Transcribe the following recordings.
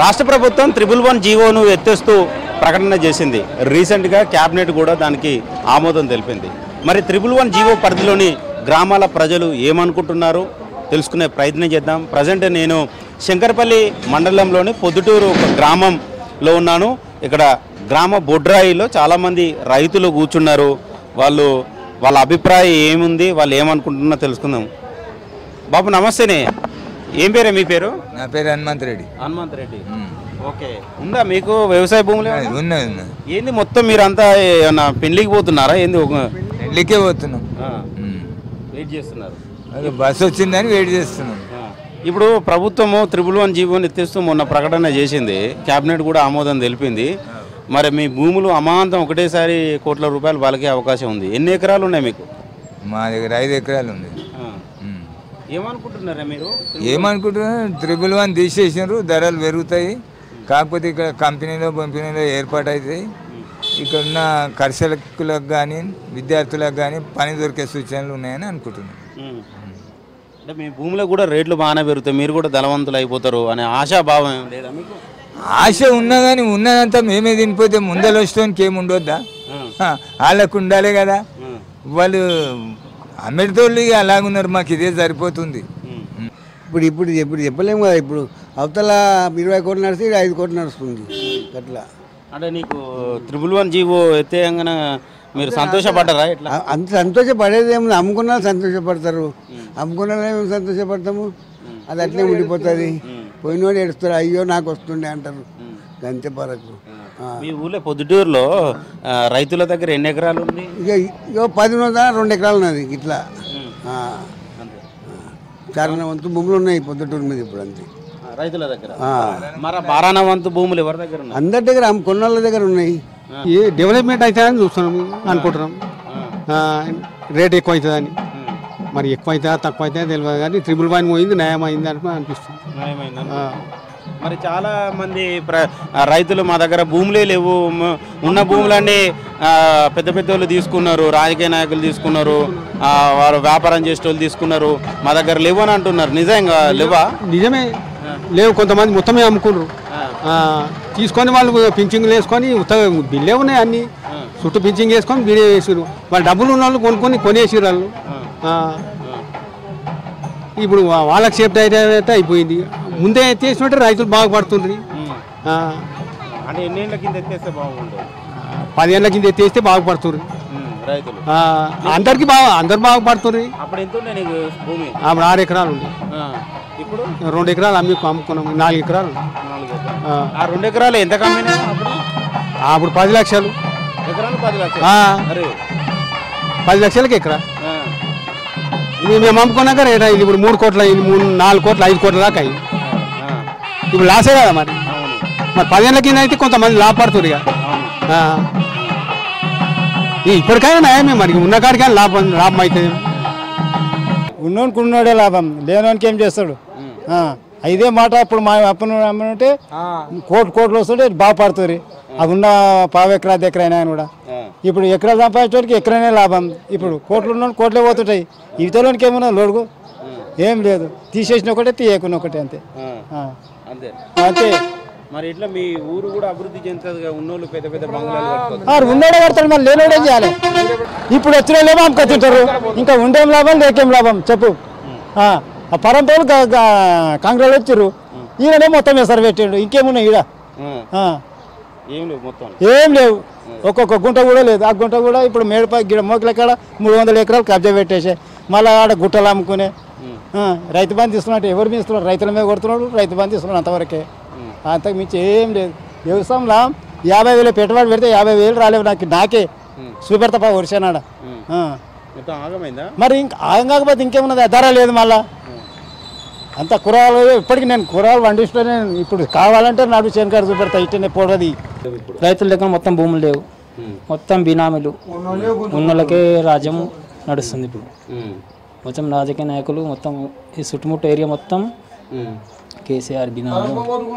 రాష్ట్ర ప్రభుత్వం triple one జీవోను ఎత్తేస్తూ ప్రకటన చేసింది రీసెంట్గా క్యాబినెట్ కూడా దానికి ఆమోదం తెలిపింది మరి త్రిబుల్ వన్ జీవో పరిధిలోని గ్రామాల ప్రజలు ఏమనుకుంటున్నారు తెలుసుకునే ప్రయత్నం చేద్దాం ప్రజెంట్ నేను శంకరపల్లి మండలంలోని పొద్దుటూరు ఒక గ్రామంలో ఉన్నాను ఇక్కడ గ్రామ బొడ్రాయిలో చాలామంది రైతులు కూర్చున్నారు వాళ్ళు వాళ్ళ అభిప్రాయం ఏముంది వాళ్ళు ఏమనుకుంటున్నారో తెలుసుకుందాం బాబు నమస్తేనే ఏం పేరే మీ పేరు నా పేరు హనుమంత్ రెడ్డి హనుమంత్ రెడ్డి ఓకే ఉందా మీకు వ్యవసాయ భూములు ఏమైనా? ఉన్నది ఉన్నది ఏంది మొత్తం మీరంతా ఏమన్నా పెళ్లికి పోతున్నారా ఏంది ఒక పెళ్ళికే పోతున్నాం ఆ, ఉమ్. వెయిట్ చేస్తున్నారు అదే బస్సు వచ్చిందని వెయిట్ చేస్తున్నాం ఆ, ఇప్పుడు ప్రభుత్వము త్రిబుల్ వన్ జీవోని ఎత్తేస్తూ మొన్న ప్రకటన చేసింది కేబినెట్ కూడా ఆమోదం తెలిపింది మరి మీ భూములు అమాంతం ఒకటేసారి కోట్ల రూపాయలు వాళ్ళకే అవకాశం ఉంది ఎన్ని ఎకరాలు ఉన్నాయి మీకు మా దగ్గర ఐదు ఎకరాలు ఉంది ఆ, ఉమ్. ఏమనుకుంటున్నారా మీరు ఏమనుకుంటున్నా త్రిబుల్ వన్ తీసేసినారు ధరలు పెరుగుతాయి కాకపోతే ఇక్కడ కంపెనీలో పంపిణీలో ఏర్పాటు అవుతాయి ఇక్కడ ఉన్న కర్షకులకు కానీ విద్యార్థులకు కానీ పని దొరికే సూచనలు ఉన్నాయని అనుకుంటున్నాను ఉమ్. అంటే మీ భూమిలో కూడా రేట్లు బాగానే పెరుగుతాయి మీరు కూడా ధనవంతులు అయిపోతారు అనే ఆశాభావం ఏం లేదా మీకు ఆశ ఉన్నా కానీ ఉన్నదంతా మేమే తినిపోతే ముందర వచ్చేవానికి ఏమి ఉండొద్దా ఆ, ఆ, వాళ్ళకు ఉండాలి కదా ఆ, వాళ్ళు అమెరితోళ్ళు ఇక అలాగున్నారు మాకు ఇదే సరిపోతుంది ఉమ్. ఇప్పుడు ఇప్పుడు ఇప్పుడు చెప్పలేము కదా ఇప్పుడు అవతల ఇరవై కోట్లు నడిస్తే ఈడ ఐదు కోట్లు నడుస్తుంది అట్లా అంటే నీకు త్రిబుల్ వన్ జీవో ఎత్తేయంగానే మీరు సంతోషపడ్డారా ఇట్లా అ- అంత సంతోషపడేది ఏముంది అమ్ముకున్న వాళ్ళు సంతోషపడతారు అమ్ముకున్న వాళ్ళు ఏమి సంతోషపడతాము అది అట్లే ఉండిపోతుంది పోయినోడు ఏడుస్తారు అయ్యో నాకు వస్తుండే అంటారు అంతే పరకు ఆ. మీ ఊళ్ళో పొద్దుటూరులో ఆ, రైతుల దగ్గర ఎన్ని ఎకరాలు ఉంది ఇక ఇక పది వందల రెండు ఎకరాలు ఉన్నది ఇట్లా ఆ. అంతే చాలా వంతు భూములు ఉన్నాయి పొద్దుటూరు మీద ఇప్పుడు అంతే ఆ, రైతుల దగ్గర ఆ. మరి ఆ బారాన వంతు భూములు ఎవరి దగ్గర ఉన్నాయి అందరి దగ్గర అమ్ముకున్న వాళ్ళ దగ్గర ఉన్నాయి ఏ డెవలప్మెంట్ అవుతుందని చూస్తున్నాం అనుకుంటున్నాం ఆ, రేట్ ఎక్కువ అవుతుందని మరి ఎక్కువ అవుతుందా తక్కువ అవుతుందా తెలియదు కానీ ట్రిపుల్ వన్ పోయింది న్యాయం అయింది అని అనిపిస్తుంది న్యాయమైందా? ఆ. మరి చాలా మంది ప్ర ఆ, రైతులు మా దగ్గర భూములే లేవు మ- ఉన్న భూములన్నీ ఆ, పెద్ద పెద్ద వాళ్ళు తీసుకున్నారు రాజకీయ నాయకులు తీసుకున్నారు ఆ, వారు వ్యాపారం చేసే వాళ్ళు తీసుకున్నారు మా దగ్గర లేవు అని అంటున్నారు నిజంగా లేవా నిజమే లేవు కొంతమంది మొత్తమే అమ్ముకున్నారు ఆ, తీసుకొని వాళ్ళు పింఛింగ్లు వేసుకొని ఉత్తగా బిల్లే ఉన్నాయి అన్ని చుట్టూ పింఛింగ్ వేసుకొని బిల్లే వేసారు వాళ్ళు డబ్బులు ఉన్న వాళ్ళు కొనుక్కొని కొనేసారు వాళ్ళు ఆ. ఇప్పుడు వా- వాళ్ళకి సేఫ్టీ అయితే అయిపోయింది ముందే ఎత్తేసినట్టే రైతులు బాగుపడుతుండ్రి ఆ. అంటే ఎన్నేళ్ళ కింద ఎత్తేస్తే బాగుండదు పదేళ్ల కింద ఎత్తేస్తే బాగుపడుతుర్రు రైతులు ఆ, అందరికీ బాగా అందరు బాగుపడుతుర్రు అప్పుడు ఎంత ఉండే నీకు భూమి అప్పుడు ఆరు ఎకరాలు ఉంది ఆ, ఇప్పుడు రెండు ఎకరాలు అమ్మి అమ్ముకున్నాం నాలుగు ఎకరాలు నాలుగు ఎకరాలు. ఆ, ఆ రెండు ఎకరాలు ఎంత కమ్మినా అప్పుడు అప్పుడు పది లక్షలు ఎకరాలు పది లక్షలు ఆ, అరే పది లక్షలకి ఎకరా ఆ, ఇది మేము అమ్ముకున్నాక రేట్ అయింది ఇప్పుడు మూడు కోట్ల అయింది మూడు నాలుగు కోట్ల ఐదు కోట్ల దాకా అయింది ఆ, ఇప్పుడు లాసే కదా మరి అవును మరి పదేళ్ల కింద అయితే కొంతమంది లాభపడుతున్నారు ఇక అవును ఆ. ఈ ఇప్పటికైనా నయమే మరి ఉన్న కాడికైనా లాభం లాభం అవుతుంది ఉన్నోనికి ఉన్నోడే లాభం లేనోనికి ఏం చేస్తాడు ఆ, ఇదే మాట అప్పుడు మా అప్పను అమ్మనుంటే కోట్లు కోట్లు వస్తుంటే బాగుపడుతుంది అది ఉన్న పావు ఎకరా ఎకరా అయినా కూడా ఆ. ఇప్పుడు ఎకరాలు సంపాదించడానికి ఎకరానే లాభం ఇప్పుడు కోట్లు ఉన్న కోట్లే పోతుంటాయి ఇవతలోనికి ఏమన్నా లోడుగు ఏం లేదు తీసేసిన ఒకటే తీయకున్న ఒకటే అంతే ఆ, ఆ. అంతే అంతే మరి ఇట్లా మీ ఊరు కూడా అభివృద్ధి చెందుతుంది ఉన్నోళ్ళు పెద్ద పెద్ద బంగ్లాలు కట్టుకోవచ్చు ఆ, ఉన్నోడే కడతాడు మరి లేనోడే చేయాలి ఇప్పుడు వచ్చిన వాళ్ళేమో అమ్మక తింటారు ఇంకా ఉండేం లాభం లేకేం లాభం చెప్పు ఆ ఆ పరంపరలు కాంగ్రెస్ వచ్చారు ఈయననే మొత్తం వేసారు పెట్టాడు ఇంకేమున్నాయి ఈడ ఆ, ఆ, ఏం లేవు మొత్తం ఏం లేవు ఒక్కొక్క గుంట కూడా లేదు ఆ గుంట కూడా ఇప్పుడు మేడపై గిడ మోకల కాడ మూడు వందల ఎకరాలు కబ్జా పెట్టేసే మళ్ళీ ఆడ గుట్టలు అమ్ముకునే ఆ, రైతు బంధు ఇస్తున్నట్టు ఎవరు మీద ఇస్తున్నారు రైతుల మీద కొడుతున్నాడు రైతు బంధు ఇస్తున్నాడు అంతవరకే అంతకు మించి ఏం లేదు వ్యవసాయంలో యాభై వేలు పెట్టుబడి పెడితే యాభై వేలు రాలేవు నాకు నాకే చూపెడతా వరిసేనాడ మొత్తం ఆగమైందా మరి ఇంకా ఆగం కాకపోతే ఇంకేమున్నది ధర లేదు మళ్ళా అంత కూరగాయలు ఇప్పటికి నేను కూరగాయలు పండిస్తూనే ఇప్పుడు కావాలంటే నాడు చేనుకాడ చూపెడతా ఇట్టనే పోడది రైతుల దగ్గర మొత్తం భూములు లేవు మొత్తం బినామీలు ఉన్నోళ్ళకే రాజ్యం నడుస్తుంది ఇప్పుడు మొత్తం రాజకీయ నాయకులు మొత్తం ఈ చుట్టుముట్టు ఏరియా మొత్తం కేసీఆర్ బినామీలు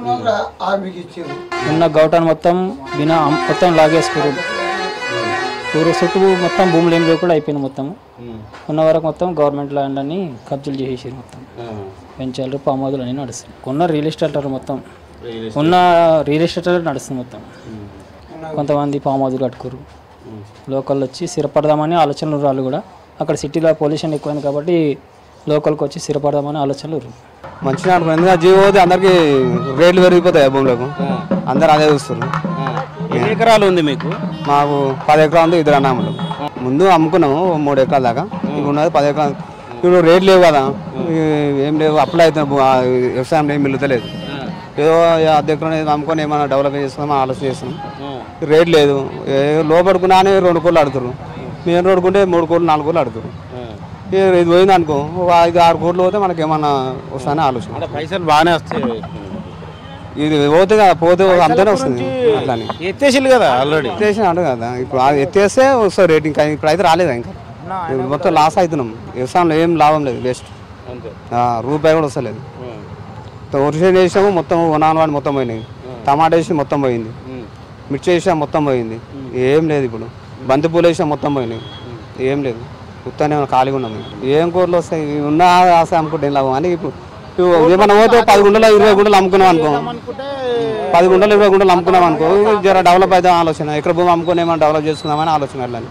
ఉన్న గౌటాన్ని మొత్తం బినా మొత్తం లాగేసుకురు ఊరు చుట్టూ మొత్తం భూములు ఏం లేకుండా అయిపోయింది మొత్తం ఉన్న వరకు మొత్తం గవర్నమెంట్ ల్యాండ్ అని కబ్జాలు చేసేసారు మొత్తం పెంచాలు పామోదులు అని నడుస్తుంది కొన్న రియల్ ఎస్టేట్ మొత్తం ఉన్న రియల్ ఎస్టేట్ నడుస్తుంది మొత్తం కొంతమంది ఫామ్ హౌస్ కట్టుకోరు లోకల్ వచ్చి స్థిరపడదామని ఆలోచనలు వాళ్ళు కూడా అక్కడ సిటీలో పొల్యూషన్ ఎక్కువైంది కాబట్టి లోకల్కి వచ్చి స్థిరపడదామని ఆలోచనలు ఉర్రు. మంచిగా అనుకో ఎందుకంటే జీవో పోతే అందరికి రేట్లు పెరిగిపోతాయి భూములకు అందరు అదే చూస్తారు ఎన్ని ఎకరాలు ఉంది మీకు మాకు పది ఎకరాలు ఉంది ఇద్దరు అన్నములు ముందు అమ్ముకున్నాము ఓ మూడు ఎకరాల దాకా ఇప్పుడు ఉన్నది పది ఎకరాలు ఇప్పుడు రేట్లు లేవు కదా ఈ- ఏం లేవు అప్లై అవుతున్నాయి భూ- ఆ వ్యవసాయం ఏం మిగులుతలేదు ఏదో ఈ అర్ధ ఎకరం ఏదో అమ్ముకొని ఏమైనా డెవలప్ చేసుకుందాం ఆలోచన చేస్తున్నాం రేట్ లేదు ఏ లోపడుకున్నా అని రెండు కోళ్ళు ఆడుతారు మేము రోడ్డుకుంటే మూడు కోళ్ళు నాలుగు కోళ్ళు ఆడుతారు ఇది ఇది పోయింది అనుకో ఒక ఐదు ఆరు కోట్లు పోతే మనకి ఏమన్నా వస్తాయని ఆలోచన అంటే పైసలు బాగానే వస్తాయి ఇది పోతే కదా పోతే అంతనే వస్తుంది అట్లానే ఎత్తేసిల్లు కదా ఆల్రెడీ ఎత్తేసిన అంటు కదా ఇప్పుడు అది ఎత్తేస్తే వస్తుంది రేట్ ఇంకా ఇప్పుడు అయితే రాలేదు ఇంకా ఇప్పుడు మొత్తం లాస్ అవుతున్నాం వ్యవసాయంలో ఏం లాభం లేదు వేస్ట్ అంతే రూపాయి కూడా వస్తలేదు వరిసేను వేసాము మొత్తం వనాలు వాడి మొత్తం పోయినాయి టమాటా వేసి మొత్తం పోయింది మిర్చి వేసా మొత్తం పోయింది ఏం లేదు ఇప్పుడు బంతి పూలు వేసా మొత్తం పోయినాయి ఏం లేదు ఉత్తానే ఖాళీగా ఉన్నాము ఏం కూరలు వస్తాయి ఉన్న ఆశ అమ్ముకుంటే ఏం లాభం అని ఇప్పుడు ఇప్పుడు ఏమన్నా పోతే పది గుంటలు ఇరవై గుంటలు అమ్ముకున్నాం అనుకో పది గుంటలు ఇరవై గుంటలు అమ్ముకున్నాం అనుకో జర డెవలప్ అయితే ఆలోచన ఎక్కడ భూమి అమ్ముకొని ఏమైనా డెవలప్ చేసుకుందామని ఆలోచన వెళ్ళాలి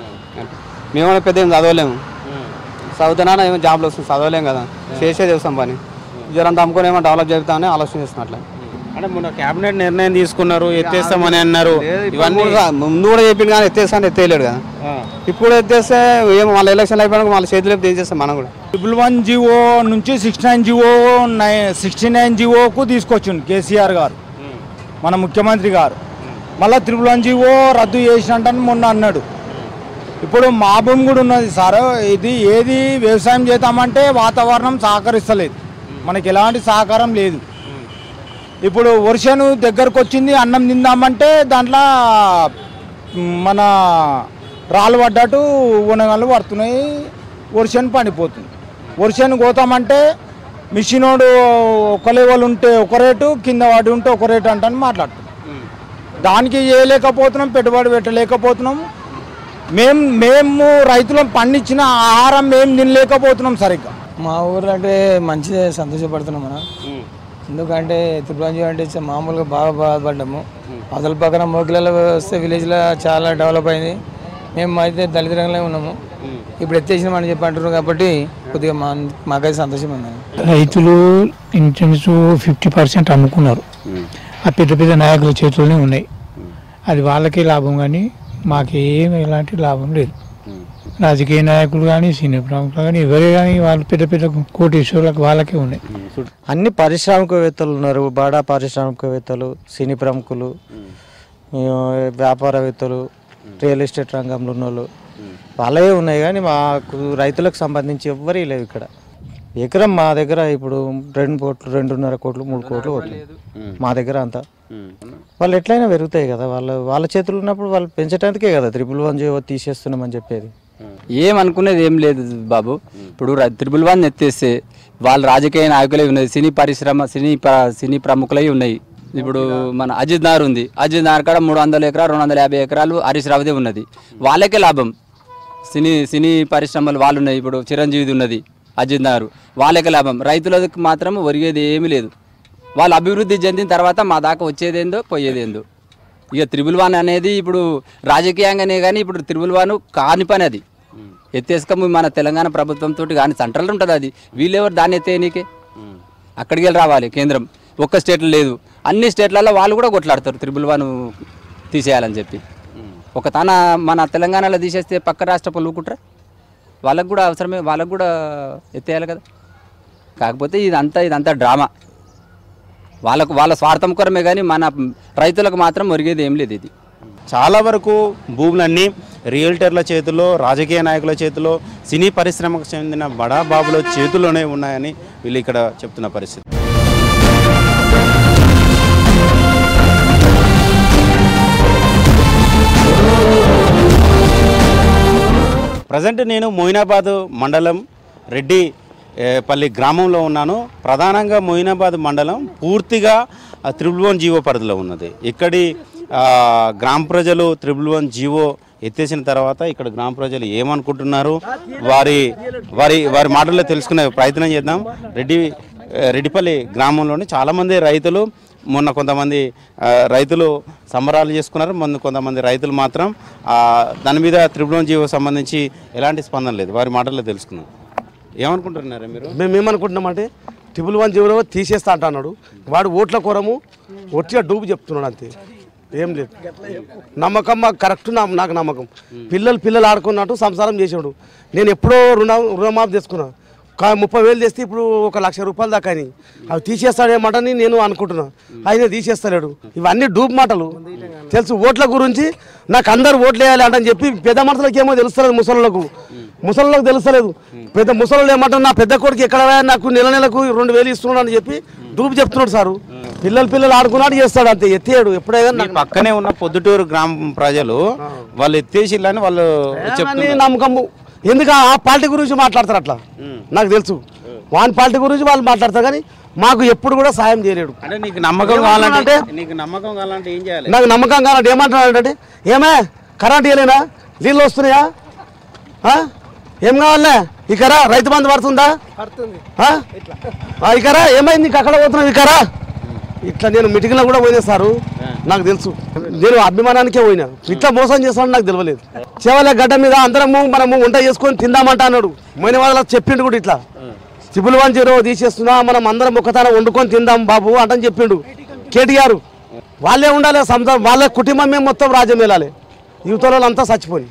మేమైనా పెద్ద ఏం చదవలేము చదువుతున్నా ఏమో జాబ్లు వస్తుంది చదవలేం కదా చేసేది చేస్తాం పని జరంతా అమ్ముకొని ఏమైనా డెవలప్ చేస్తామని ఆలోచన చేస్తున్నట్లే అంటే మొన్న కేబినెట్ నిర్ణయం తీసుకున్నారు ఎత్తేస్తామని అన్నారు ఇవన్నీ ముందు కూడా చెప్పింది కానీ ఎత్తేస్తాను ఎత్తేయలేడు కదా ఆ. ఇప్పుడు ఎత్తేస్తే ఏమో వాళ్ళ ఎలక్షన్ అయిపోయినాక వాళ్ళ చేతులు ఏం చేస్తాం మనం కూడా ట్రిపుల్ వన్ జీవో నుంచి six nine GO nine sixty nine జీవోకు తీసుకొచ్చిండు కేసీఆర్ గారు మన ముఖ్యమంత్రి గారు మళ్ళీ త్రిపుల్ వన్ జీవో రద్దు చేసినట్టని మొన్న అన్నాడు ఇప్పుడు మా భూమి కూడా ఉన్నది సార్ ఇది ఏది వ్యవసాయం చేద్దామంటే వాతావరణం సహకరిస్తలేదు మనకి ఎలాంటి సహకారం లేదు ఇప్పుడు వర్షను దగ్గరకు వచ్చింది అన్నం తిందామంటే దాంట్లో మ్, మన రాళ్ళు పడ్డట్టు ఉనగలు పడుతున్నాయి వర్షం పడిపోతుంది వర్షాన్ని కోతామంటే మిషనోడు ఒక లెవెల్ ఉంటే ఒక రేటు కింద వాడి ఉంటే ఒక రేటు అంటని మాట్లాడుతున్నాం దానికి చేయలేకపోతున్నాం పెట్టుబడి పెట్టలేకపోతున్నాం మేము మేము రైతులం పండించిన ఆహారం మేము తినలేకపోతున్నాం సరిగ్గా మా ఊర్లో అంటే మంచిదే సంతోషపడుతున్నాం మనం ఎందుకంటే త్రిపురంజీ అంటే చ- మామూలుగా బాగా బాధపడ్డాము అవతల పక్కన మోకిలలో వస్తే విలేజ్లో చాలా డెవలప్ అయింది మేము అయితే దళిత రంగంలో ఉన్నాము ఇప్పుడు ఎత్తేసినామని చెప్పి అంటున్నారు కాబట్టి కొద్దిగా మా మాకైతే సంతోషం ఉంది రైతులు ఇంచుమించు ఫిఫ్టీ పర్సెంట్ అమ్ముకున్నారు ఆ పెద్ద పెద్ద నాయకుల చేతుల్లోనే ఉన్నాయి అది వాళ్ళకే లాభం కానీ మాకేం ఎలాంటి లాభం లేదు రాజకీయ నాయకులు కానీ సీనియర్ ప్రముఖులు కానీ ఎవరే కానీ వాళ్ళు పెద్ద పెద్ద కోటీశ్వరులకు వాళ్ళకే ఉన్నాయి అన్ని పారిశ్రామికవేత్తలు ఉన్నారు బడా పారిశ్రామికవేత్తలు సినీ ప్రముఖులు ఈ వ్యాపారవేత్తలు రియల్ ఎస్టేట్ రంగంలో ఉన్న వాళ్ళు వాళ్ళే ఉన్నాయి కానీ మాకు రైతులకు సంబంధించి ఎవ్వరీ లేవు ఇక్కడ ఎకరం మా దగ్గర ఇప్పుడు రెండు కోట్లు రెండున్నర కోట్లు మూడు కోట్లు కోట్లు మా దగ్గర అంతా వాళ్ళు ఎట్లయినా పెరుగుతాయి కదా వాళ్ళ వాళ్ళ చేతులు ఉన్నప్పుడు వాళ్ళు పెంచడానికే కదా త్రిపుల్ వన్ జీవో తీసేస్తున్నామని చెప్పేది ఏమనుకునేది ఏం లేదు బాబు ఇప్పుడు ర- త్రిబుల్ వన్ ఎత్తేస్తే వాళ్ళ రాజకీయ నాయకులే ఉన్నాయి సినీ పరిశ్రమ సినీ ప్ర- సినీ ప్రముఖులై ఉన్నాయి ఇప్పుడు మన అజిత్ నార్ ఉంది అజిత్ నార్ కాడ మూడు వందల ఎకరాలు రెండు వందల యాభై ఎకరాలు హరీష్ రావుదే ఉన్నది వాళ్ళకే లాభం సినీ సినీ పరిశ్రమలు వాళ్ళు ఉన్నాయి ఇప్పుడు చిరంజీవిది ఉన్నది అజిత్ నార్ వాళ్ళకే లాభం రైతులకు మాత్రం ఒరిగేది ఏమీ లేదు వాళ్ళు అభివృద్ధి చెందిన తర్వాత మా దాకా వచ్చేదేందో పోయేదేందో ఇక త్రిబుల్ వన్ అనేది ఇప్పుడు రాజకీయంగానే కానీ ఇప్పుడు త్రిబుల్ వన్ కాని పని అది ఎత్తేసుకోము మన తెలంగాణ ప్రభుత్వంతో కానీ సెంట్రల్ ఉంటుంది అది వీళ్ళెవరు దాన్ని ఎత్తేయనీకే అక్కడికి వెళ్ళి రావాలి కేంద్రం ఒక్క స్టేట్లో లేదు అన్ని స్టేట్లలో వాళ్ళు కూడా కొట్లాడతారు త్రిబుల్ వన్ తీసేయాలని చెప్పి ఒక తన మన తెలంగాణలో తీసేస్తే పక్క రాష్ట్ర ఊరుకుంటారా వాళ్ళకు కూడా అవసరమే వాళ్ళకు కూడా ఎత్తేయాలి కదా కాకపోతే ఇదంతా ఇదంతా డ్రామా వాళ్ళకు వాళ్ళ స్వార్థం కొరమే కానీ మన రైతులకు మాత్రం ఒరిగేది ఏం లేదు ఇది చాలా వరకు భూములన్నీ రియల్టర్ల చేతిలో రాజకీయ నాయకుల చేతిలో సినీ పరిశ్రమకు చెందిన బడా బాబుల చేతుల్లోనే ఉన్నాయని వీళ్ళు ఇక్కడ చెప్తున్న పరిస్థితి ప్రజెంట్ నేను మొయినాబాద్ మండలం రెడ్డి ఏ, పల్లి గ్రామంలో ఉన్నాను ప్రధానంగా మొయినాబాద్ మండలం పూర్తిగా ఆ, త్రిబుల్ వన్ జీవో పరిధిలో ఉన్నది ఇక్కడి ఆ, గ్రామ ప్రజలు త్రిబుల్ వన్ జీవో ఎత్తేసిన తర్వాత ఇక్కడ గ్రామ ప్రజలు ఏమనుకుంటున్నారు వారి వారి వారి మాటల్లో తెలుసుకునే ప్రయత్నం చేద్దాం రెడ్డి ఏ, రెడ్డిపల్లి గ్రామంలోని చాలామంది రైతులు మొన్న కొంతమంది ఆ, రైతులు సంబరాలు చేసుకున్నారు మొన్న కొంతమంది రైతులు మాత్రం ఆ, దాని మీద త్రిపురం జీవో సంబంధించి ఎలాంటి స్పందన లేదు వారి మాటల్లో తెలుసుకుందాం ఏమనుకుంటున్నారు మీరు మేము ఏమనుకుంటున్నామంటే ట్రిపుల్ వన్ జీవో తీసేస్తా అంటున్నాడు వాడు ఓట్ల కోరము ఒట్టిగా డూబు చెప్తున్నాడు అంతే ఏం లేదు నమ్మకం మాకు కరెక్ట్ నా నాకు నమ్మకం పిల్లలు పిల్లలు ఆడుకున్నట్టు సంసారం చేసాడు నేను ఎప్పుడో రుణ రుణమాఫీ తీసుకున్నా కా- ముప్పై వేలు తెస్తే ఇప్పుడు ఒక లక్ష రూపాయలు దాకా అని అవి తీసేస్తాడేమాటని నేను అనుకుంటున్నా ఆయన తీసేస్తలేడు ఇవన్నీ డూబ్ మాటలు తెలుసు ఓట్ల గురించి నాకు అందరు ఓట్లు వేయాలి అంటని చెప్పి పెద్ద మనుషులకు ఏమో తెలుస్తలేదు ముసళ్ళకు ముసళ్ళకు తెలుస్తలేదు పెద్ద ముసళ్ళు ఏమంటారు నా పెద్ద కొడుకు ఎక్కడ పోయా నాకు నెల నెలకు రెండు వేలు ఇస్తున్నాడు అని చెప్పి డూబ్ చెప్తున్నాడు సారు పిల్లలు పిల్లలు ఆడుకున్నాడు చేస్తాడు అంతే ఎత్తేయడు ఎప్పుడైనా మీ పక్కనే ఉన్న పొద్దుటూరు గ్రామ ప్రజలు వాళ్ళు ఎత్తేసిల్లని వాళ్ళు ఏమని నమ్మకము ఎందుకు ఆ పార్టీ గురించి మాట్లాడతారు అట్లా నాకు తెలుసు వాని పార్టీ గురించి వాళ్ళు మాట్లాడతారు కానీ మాకు ఎప్పుడు కూడా సాయం చేయలేడు అంటే నీకు నమ్మకం కావాలంటే నీకు నమ్మకం కావాలంటే ఏం చేయాలి నాకు నమ్మకం కావాలంటే ఏమంటున్నాడు ఏమే కరెంట్ ఇవ్వలేనా నీళ్ళు వస్తున్నాయా ఆ? ఏం కావాలనే ఇకరా రైతు బంధు పడుతుందా ఆ? ఆ, ఇకరా ఏమైంది నీకు అక్కడ పోతున్నావు ఇకరా ఇట్లా నేను మిటికల్లో కూడా పోయినా సారు నాకు తెలుసు నేను అభిమానానికే పోయినా ఇట్లా మోసం చేస్తాను నాకు తెలియలేదు చేవల గడ్డ మీద అందరము మనము వంట చేసుకొని తిందామంట అన్నాడు మొన్న వాళ్ళకి చెప్పిండు కూడా ఇట్లా ట్రిపుల్ వన్ జీరో తీసేస్తున్నా మనం అందరం ఒక్కతాన వండుకొని తిందాం బాబు అంటని చెప్పిండు కేటీఆర్ వాళ్ళే ఉండాలి సంసారం వాళ్ళ కుటుంబమే మొత్తం రాజ్యం వెళ్ళాలి యువతలో అంతా చచ్చిపోయి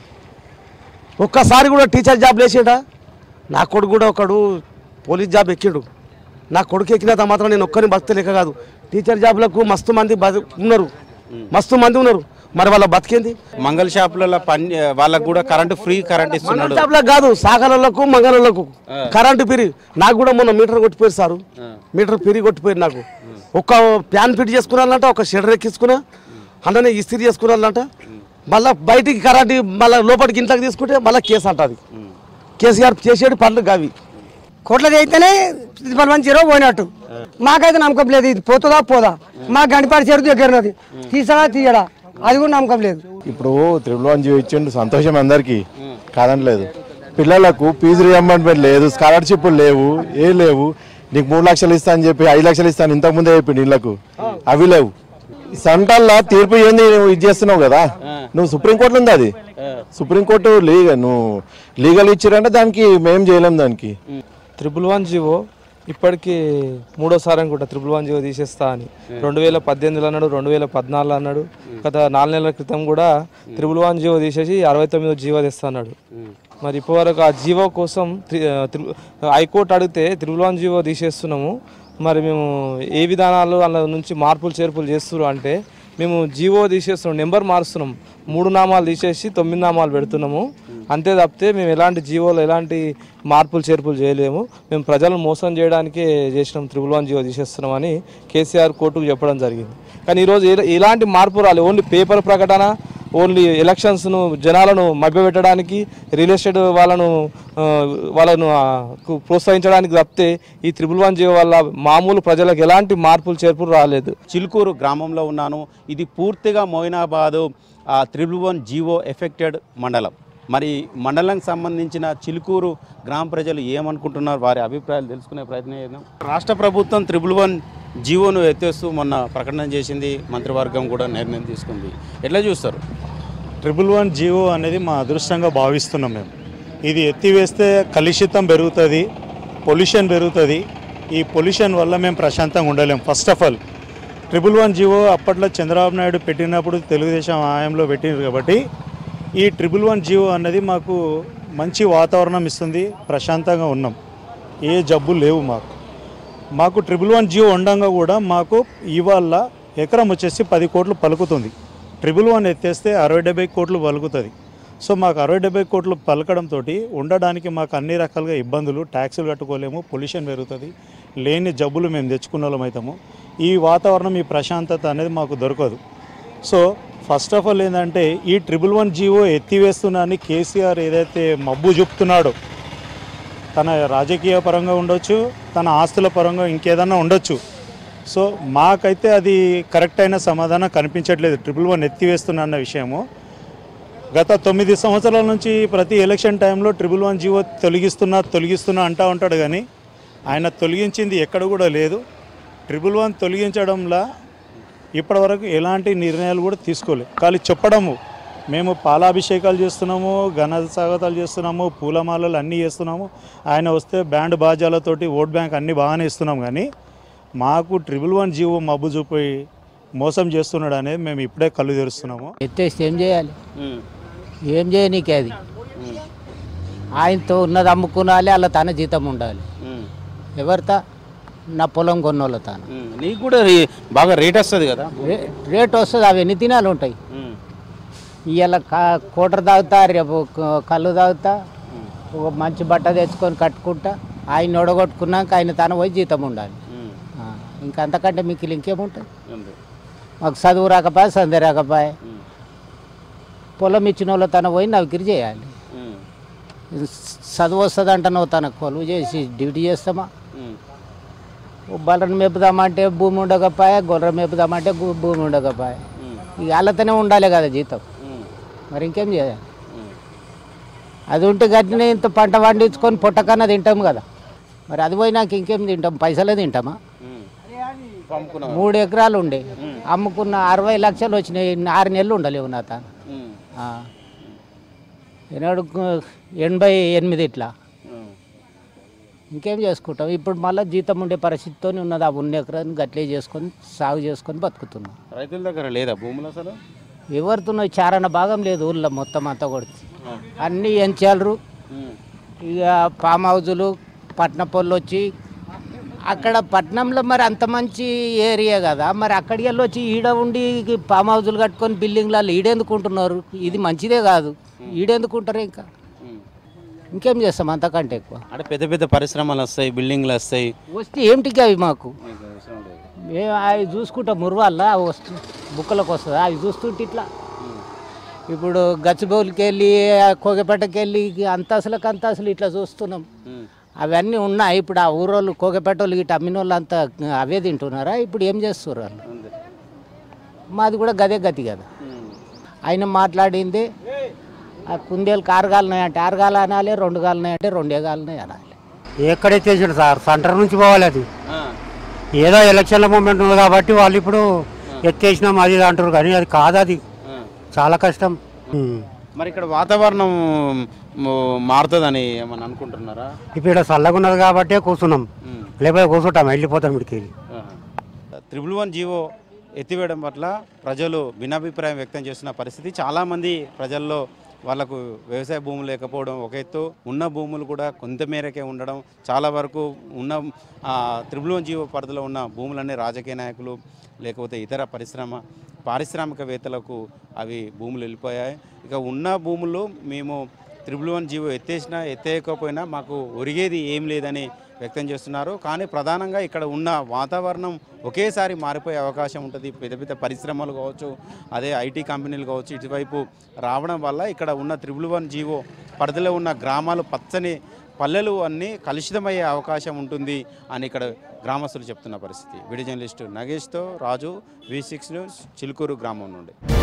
ఒక్కసారి కూడా టీచర్ జాబ్ లేచిండా నా కొడుకు కూడా ఒకడు పోలీస్ జాబ్ ఎక్కిండు నా కొడుకు ఎక్కినంత మాత్రం నేను ఒక్కరిని బతికే లెక్క కాదు టీచర్ జాబ్లకు మస్తు మంది బతి ఉన్నారు మస్తు మంది ఉన్నారు మరి వాళ్ళ బతికేంది మంగళ షాపులలో పని వాళ్ళకు కూడా కరెంటు ఫ్రీ కరెంట్ ఇస్తున్నాడు మంగళ జాబ్లకు కాదు సాగలకు మంగళలకు కరెంటు పిరి నాకు కూడా మొన్న మీటర్ కొట్టిపోయారు సారు మీటర్ పిరి కొట్టిపోయారు నాకు ఒక ప్యాన్ ఫిట్ చేసుకున్నారంట ఒక షెడర్ ఎక్కించుకున్నా అందులోనే ఇస్త్రీ చేసుకున్నారంట మళ్ళీ బయటికి కరెంట్ మళ్ళీ లోపలికి ఇంట్లోకి తీసుకుంటే మళ్ళీ కేసు అంటది కేసీఆర్ చేసేది పనులు గావి కోట్లది అయితేనే ట్రిపుల్ వన్ జీరో పోయినట్టు మాకైతే నమ్మకం లేదు ఇది పోతుందా పోదా మా గండిపాటి చేరు దగ్గర ఉన్నది తీసాడా తీయడా అది కూడా నమ్మకం లేదు ఇప్పుడు త్రిబుల్ వన్ జీవో ఇచ్చిండు సంతోషం అందరికి కాదనలేదు పిల్లలకు ఫీజు రియంబర్స్మెంట్ లేదు స్కాలర్షిప్ లేవు ఏ లేవు నీకు మూడు లక్షలు ఇస్తా అని చెప్పి ఐదు లక్షలు ఇస్తాను ఇంతకు ముందే చెప్పిండు ఇళ్ళకు అవి లేవు సెంట్రల్లో తీర్పు ఏంది నువ్వు ఇది చేస్తున్నావు కదా నువ్వు సుప్రీంకోర్టులో ఉంది అది సుప్రీంకోర్టు లీగల్ నువ్వు లీగల్ ఇచ్చారంటే దానికి మేం చేయలేం దానికి త్రిబుల్ వన్ జీవో ఇప్పటికీ మూడోసారి అనుకుంటా త్రిబుల్ వన్ జీవో తీసేస్తా అని రెండు వేల పద్దెనిమిదిలో అన్నాడు రెండు వేల పద్నాలుగులో అన్నాడు గత నాలుగు నెలల క్రితం కూడా త్రిబుల్ వన్ జీవో తీసేసి అరవై తొమ్మిదో జీవో తెస్తా అన్నాడు మరి ఇప్పటివరకు ఆ జీవో కోసం త్రి- ఆ, త్రి- హైకోర్టు అడిగితే త్రిబుల్ వన్ జీవో తీసేస్తున్నాము మరి మేము ఏ విధానాలు అలా నుంచి మార్పులు చేర్పులు చేస్తున్నారు అంటే మేము జీవో తీసేస్తున్నాం నెంబర్ మారుస్తున్నాం మూడు నామాలు తీసేసి తొమ్మిది నామాలు పెడుతున్నాము అంతే తప్పితే మేము ఎలాంటి జీవోలో ఎలాంటి మార్పులు చేర్పులు చేయలేము మేము ప్రజలను మోసం చేయడానికే చేసినాం త్రిబుల్ వన్ జీవో తీసేస్తున్నామని కేసీఆర్ కోర్టుకు చెప్పడం జరిగింది కానీ ఈరోజు ఎల- ఎలాంటి మార్పు రాలేదు ఓన్లీ పేపర్ ప్రకటన ఓన్లీ ఎలక్షన్స్ను జనాలను మభ్యపెట్టడానికి రియల్ ఎస్టేట్ వాళ్ళను ఆ, వాళ్ళను ఆ, కు- ప్రోత్సహించడానికి తప్పితే ఈ త్రిబుల్ వన్ జీవో వల్ల మామూలు ప్రజలకు ఎలాంటి మార్పులు చేర్పులు రాలేదు చిలుకూరు గ్రామంలో ఉన్నాను ఇది పూర్తిగా మోయినాబాదు ఆ, త్రిబుల్ వన్ జీవో ఎఫెక్టెడ్ మండలం మరి మండలానికి సంబంధించిన చిలుకూరు గ్రామ ప్రజలు ఏమనుకుంటున్నారు వారి అభిప్రాయాలు తెలుసుకునే ప్రయత్నం చేద్దాం రాష్ట్ర ప్రభుత్వం త్రిబుల్ వన్ జీవోను ఎత్తేస్తూ మొన్న ప్రకటన చేసింది మంత్రివర్గం కూడా నిర్ణయం తీసుకుంది ఎట్లా చూస్తారు ట్రిపుల్ వన్ జీవో అనేది మా అదృష్టంగా భావిస్తున్నాం మేము ఇది ఎత్తివేస్తే కలుషితం పెరుగుతుంది పొల్యూషన్ పెరుగుతుంది ఈ పొల్యూషన్ వల్ల మేము ప్రశాంతంగా ఉండలేం first of all triple one GO అప్పట్లో చంద్రబాబు నాయుడు పెట్టినప్పుడు తెలుగుదేశం హయాంలో పెట్టింది కాబట్టి ఈ ట్రిపుల్ వన్ జీవో అన్నది మాకు మంచి వాతావరణం ఇస్తుంది ప్రశాంతంగా ఉన్నాం ఏ జబ్బులు లేవు మాకు మాకు ట్రిపుల్ వన్ జియో ఉండంగా కూడా మాకు ఇవాళ ఎకరం వచ్చేసి పది కోట్లు పలుకుతుంది ట్రిపుల్ వన్ ఎత్తేస్తే అరవై డెబ్బై కోట్లు పలుకుతుంది సో మాకు అరవై డెబ్బై కోట్లు పలకడంతో ఉండడానికి మాకు అన్ని రకాలుగా ఇబ్బందులు ట్యాక్సులు కట్టుకోలేము పొల్యూషన్ పెరుగుతుంది లేని జబ్బులు మేము తెచ్చుకున్న వాళ్ళం అవుతాము ఈ వాతావరణం ఈ ప్రశాంతత అనేది మాకు దొరకదు సో ఫస్ట్ ఆఫ్ ఆల్ ఏంటంటే ఈ ట్రిపుల్ వన్ జీవో ఎత్తివేస్తున్నా అని కేసీఆర్ ఏదైతే మబ్బు చెప్తున్నాడో తన రాజకీయ పరంగా ఉండొచ్చు తన ఆస్తుల పరంగా ఇంకేదన్నా ఉండొచ్చు సో మాకైతే అది కరెక్ట్ అయిన సమాధానం కనిపించట్లేదు ట్రిపుల్ వన్ ఎత్తివేస్తున్నా అన్న విషయము గత తొమ్మిది సంవత్సరాల నుంచి ప్రతి ఎలక్షన్ టైంలో ట్రిపుల్ వన్ జీవో తొలగిస్తున్నా తొలగిస్తున్నా అంటా ఉంటాడు కానీ ఆయన తొలగించింది ఎక్కడ కూడా లేదు ట్రిపుల్ వన్ తొలగించడంలో ఇప్పటివరకు ఎలాంటి నిర్ణయాలు కూడా తీసుకోలేదు కానీ చెప్పడము మేము పాలాభిషేకాలు చేస్తున్నాము ఘన స్వాగతాలు చేస్తున్నాము పూలమాలలు అన్నీ చేస్తున్నాము ఆయన వస్తే బ్యాండ్ బాజాలతోటి ఓట్ బ్యాంక్ అన్నీ బాగానే ఇస్తున్నాం కానీ మాకు ట్రిపుల్ వన్ జీవో మబ్బు చూపోయి మోసం చేస్తున్నాడు అనేది మేము ఇప్పుడే కళ్ళు తెరుస్తున్నాము ఎత్తేస్తే ఏం చేయాలి ఏం చేయనీకే అది ఆయనతో ఉన్నది అమ్ముకునాలి అలా తన జీతం ఉండాలి ఎవరితో నా పొలం కొన్నోళ్ళ తాను నీకు కూడా రే- బాగా రేట్ వస్తుంది కదా రే- రేట్ వస్తుంది అవి ఎన్ని దినాలు ఉంటాయి ఇవాళ కూటర్ తాగుతా రేపు క- కళ్ళు తాగుతా ఒక మంచి బట్ట తెచ్చుకొని కట్టుకుంటా ఆయన ఒడగొట్టుకున్నాక ఆయన తన పోయి జీతం ఉండాలి ఆ, ఇంకా అంతకంటే మీకు ఇంకేముంటుంది మాకు చదువు రాకపోయా సందే రాకపోయా పొలం ఇచ్చిన వాళ్ళు తన పోయి నవికిరి చేయాలి చదువు వస్తుంది అంటున్నావు తన కొలువు చేసి డ్యూటీ చేస్తామా బర్రెను మేపుదామంటే భూమి ఉండకపోయా గొర్రె మేపుదామంటే గు- భూమి ఉండకపోయా ఇక వాళ్ళతోనే ఉండాలి కదా జీతం మరి ఇంకేం చేయాలి అది ఉంటే గట్టినే ఇంత పంట పండించుకొని పొట్టకన్నా తింటాం కదా మరి అది పోయినాక ఇంకేం తింటాం పైసలే తింటామా మూడు ఎకరాలు ఉండే అమ్ముకున్న అరవై లక్షలు వచ్చినాయి ఆరు నెలలు ఉండలేవు నా తాను ఆ. ఈనాడు కు- ఎనభై ఎనిమిది ఇట్లా ఇంకేం చేసుకుంటాం ఇప్పుడు మళ్ళీ జీతం ఉండే పరిస్థితితో ఉన్నది ఆ ఉన్న ఎకరాన్ని గట్లే చేసుకొని సాగు చేసుకొని బతుకుతున్నాం రైతుల దగ్గర లేదా భూములు అసలు ఎవరితో చారణ భాగం లేదు ఊళ్ళో మొత్తం అంతా కొడుతుంది అన్నీ ఎంచాలరు ఇక ఫామ్ హౌజులు పట్న పొల్లు వచ్చి అక్కడ పట్నంలో మరి అంత మంచి ఏరియా కదా మరి అక్కడికి వెళ్ళి వచ్చి ఈడ ఉండి ఫామ్ హౌజులు కట్టుకొని బిల్డింగ్లలో ఈడెందుకుంటున్నారు ఇది మంచిదే కాదు ఈడెందుకుంటారు ఇంకా ఇంకేం చేస్తాం అంతకంటే ఎక్కువ అంటే పెద్ద పెద్ద పరిశ్రమలు వస్తాయి బిల్డింగ్లు వస్తాయి వస్తే ఏమిటికి అవి మాకు మేము అవి చూసుకుంటాం మురువాళ్ళ అవి వస్తు బుక్కలకు వస్తుంది అవి చూస్తుంటే ఇట్లా ఇప్పుడు గచ్చిబౌలికి వెళ్ళి కోగపేటకి వెళ్ళి అంతాసులకు అంతాసులు ఇట్లా చూస్తున్నాం అవన్నీ ఉన్నాయి ఇప్పుడు ఆ ఊరోళ్ళు కోగపేటోళ్ళు ఇటు అమ్మిన వాళ్ళు అంతా అవే తింటున్నారా ఇప్పుడు ఏం చేస్తున్నారు వాళ్ళు మాది కూడా గదే గతి కదా ఆయన మాట్లాడింది ఆ కుందేలు ఆరుగాలున్నాయి అంటే ఆరుగాలు అనాలి రెండు గాలున్నాయి అంటే రెండే గాలున్నాయి అనాలి ఎక్కడైతే చేసాడు సార్ సెంటర్ నుంచి పోవాలి అది ఏదో ఎలక్షన్ల మూమెంట్ ఉంది కాబట్టి వాళ్ళు ఇప్పుడు ఎత్తేసినాం అది ఇది అంటారు కానీ అది కాదు అది చాలా కష్టం ఉమ్. మరి ఇక్కడ వాతావరణం మ్, మారుతుందని ఏమని అనుకుంటున్నారా ఇప్పుడు ఇక్కడ చల్లగా ఉన్నది కాబట్టే కూర్చున్నాం లేకపోతే కూర్చుంటాం వెళ్ళిపోతాం ఇక్కడికి వెళ్ళి త్రిబుల్ వన్ జీవో ఎత్తివేయడం పట్ల ప్రజలు భిన్నాభిప్రాయం వ్యక్తం చేస్తున్న పరిస్థితి చాలామంది ప్రజల్లో వాళ్ళకు వ్యవసాయ భూములు లేకపోవడం ఒక ఎత్తు ఉన్న భూములు కూడా కొంత మేరకే ఉండడం చాలా వరకు ఉన్న ఆ, త్రిబుల్ వన్ జీవో పరిధిలో ఉన్న భూములన్నీ రాజకీయ నాయకులు లేకపోతే ఇతర పరిశ్రమ పారిశ్రామికవేత్తలకు అవి భూములు వెళ్ళిపోయాయి ఇక ఉన్న భూములు మేము త్రిబుల్ వన్ జీవో ఎత్తేసినా ఎత్తేయకపోయినా మాకు ఒరిగేది ఏం లేదని వ్యక్తం చేస్తున్నారు కానీ ప్రధానంగా ఇక్కడ ఉన్న వాతావరణం ఒకేసారి మారిపోయే అవకాశం ఉంటుంది పెద్ద పెద్ద పరిశ్రమలు కావచ్చు అదే ఐటీ కంపెనీలు కావచ్చు ఇటువైపు రావడం వల్ల ఇక్కడ ఉన్న త్రిబుల్ వన్ జీవో పరిధిలో ఉన్న గ్రామాలు పచ్చని పల్లెలు అన్నీ కలుషితమయ్యే అవకాశం ఉంటుంది అని ఇక్కడ గ్రామస్తులు చెప్తున్న పరిస్థితి వీడియో జర్నలిస్టు నగేష్తో Raju V six news Chilukuru గ్రామం నుండి